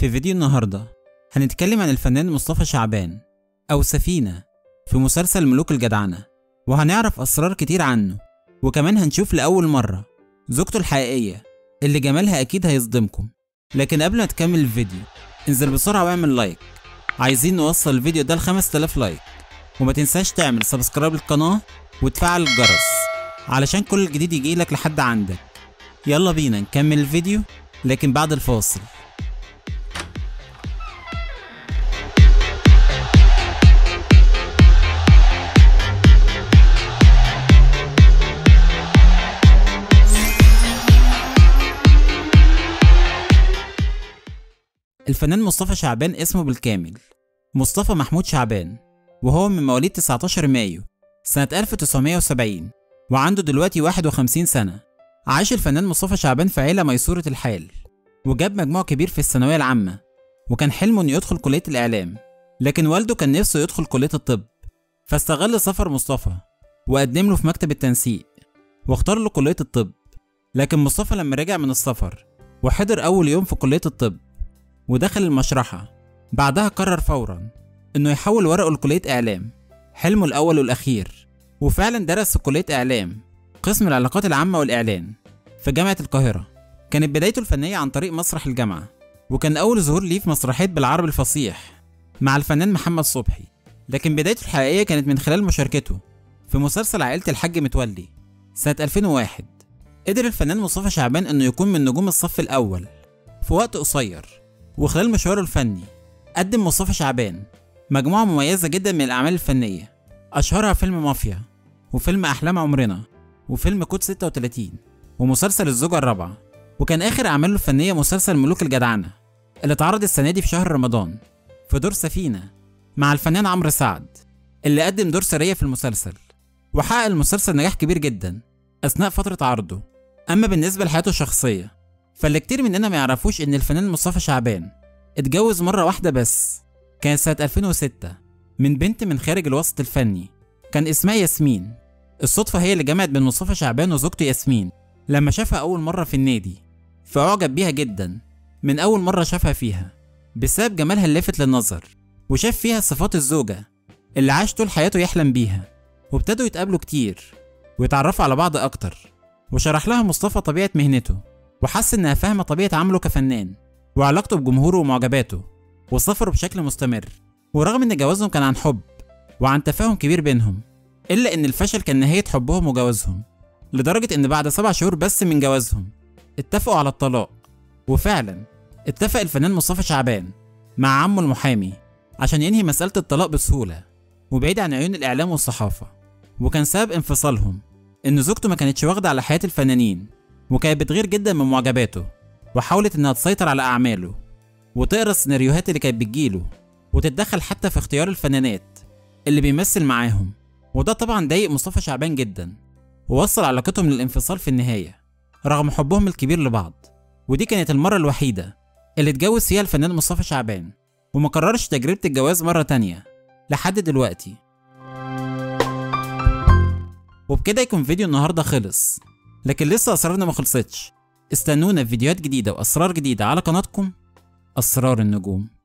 في فيديو النهاردة هنتكلم عن الفنان مصطفى شعبان أو سفينة في مسلسل ملوك الجدعنة وهنعرف أسرار كتير عنه وكمان هنشوف لأول مرة زوجته الحقيقية اللي جمالها أكيد هيصدمكم لكن قبل ما تكمل الفيديو انزل بسرعة واعمل لايك عايزين نوصل الفيديو ده ل 5000 لايك وما تنساش تعمل سبسكرايب للقناة وتفعل الجرس علشان كل الجديد يجيلك لحد عندك يلا بينا نكمل الفيديو لكن بعد الفاصل الفنان مصطفى شعبان اسمه بالكامل مصطفى محمود شعبان وهو من مواليد 19 مايو سنة 1970 وعنده دلوقتي 51 سنة عاش الفنان مصطفى شعبان في عيلة ميسورة الحال وجاب مجموع كبير في الثانوية العامة وكان حلمه إنه يدخل كلية الإعلام لكن والده كان نفسه يدخل كلية الطب فاستغل سفر مصطفى وقدم له في مكتب التنسيق واختار له كلية الطب لكن مصطفى لما رجع من السفر وحضر أول يوم في كلية الطب ودخل المشرحة بعدها قرر فورا إنه يحول ورقه لكلية إعلام حلمه الأول والأخير وفعلا درس في كلية إعلام قسم العلاقات العامة والإعلان في جامعة القاهرة كانت بدايته الفنية عن طريق مسرح الجامعة وكان أول ظهور ليه في مسرحية بالعربي الفصيح مع الفنان محمد صبحي لكن بدايته الحقيقية كانت من خلال مشاركته في مسلسل عائلة الحاج متولي سنة 2001 قدر الفنان مصطفى شعبان إنه يكون من نجوم الصف الأول في وقت قصير وخلال مشواره الفني قدم مصطفى شعبان مجموعة مميزة جدا من الأعمال الفنية أشهرها فيلم مافيا وفيلم أحلام عمرنا وفيلم كود 36 ومسلسل الزوجة الرابعة وكان آخر أعماله الفنية مسلسل ملوك الجدعنة اللي اتعرض السنة دي في شهر رمضان في دور سفينة مع الفنان عمرو سعد اللي قدم دور سرية في المسلسل وحقق المسلسل نجاح كبير جدا أثناء فترة عرضه أما بالنسبة لحياته الشخصية فاللي كتير مننا ما يعرفوش إن الفنان مصطفى شعبان اتجوز مرة واحدة بس كانت سنة 2006 من بنت من خارج الوسط الفني كان اسمها ياسمين الصدفة هي اللي جمعت بين مصطفى شعبان وزوجته ياسمين لما شافها أول مرة في النادي فأعجب بيها جدا من أول مرة شافها فيها بسبب جمالها اللافت للنظر وشاف فيها صفات الزوجة اللي عاش طول حياته يحلم بيها وابتدوا يتقابلوا كتير ويتعرفوا على بعض أكتر وشرح لها مصطفى طبيعة مهنته وحس إنها فاهمة طبيعة عمله كفنان وعلاقته بجمهوره ومعجباته وسافروا بشكل مستمر ورغم إن جوازهم كان عن حب وعن تفاهم كبير بينهم إلا إن الفشل كان نهاية حبهم وجوازهم لدرجة إن بعد سبع شهور بس من جوازهم اتفقوا على الطلاق وفعلا اتفق الفنان مصطفى شعبان مع عمه المحامي عشان ينهي مسألة الطلاق بسهولة وبعيد عن عيون الإعلام والصحافة وكان سبب انفصالهم إن زوجته ما كانتش واخدة على حياة الفنانين وكانت بتغير جدا من معجباته وحاولت إنها تسيطر على أعماله وتقرا السيناريوهات اللي كانت بتجيله وتتدخل حتى في اختيار الفنانات اللي بيمثل معاهم وده طبعا ضايق مصطفى شعبان جدا ووصل علاقتهم للانفصال في النهاية رغم حبهم الكبير لبعض ودي كانت المرة الوحيدة اللي اتجوز فيها الفنان مصطفى شعبان وما كررش تجربة الجواز مرة تانية لحد دلوقتي وبكده يكون فيديو النهاردة خلص لكن لسه أسرارنا ما خلصتش استنونا في فيديوهات جديدة وأسرار جديدة على قناتكم أسرار النجوم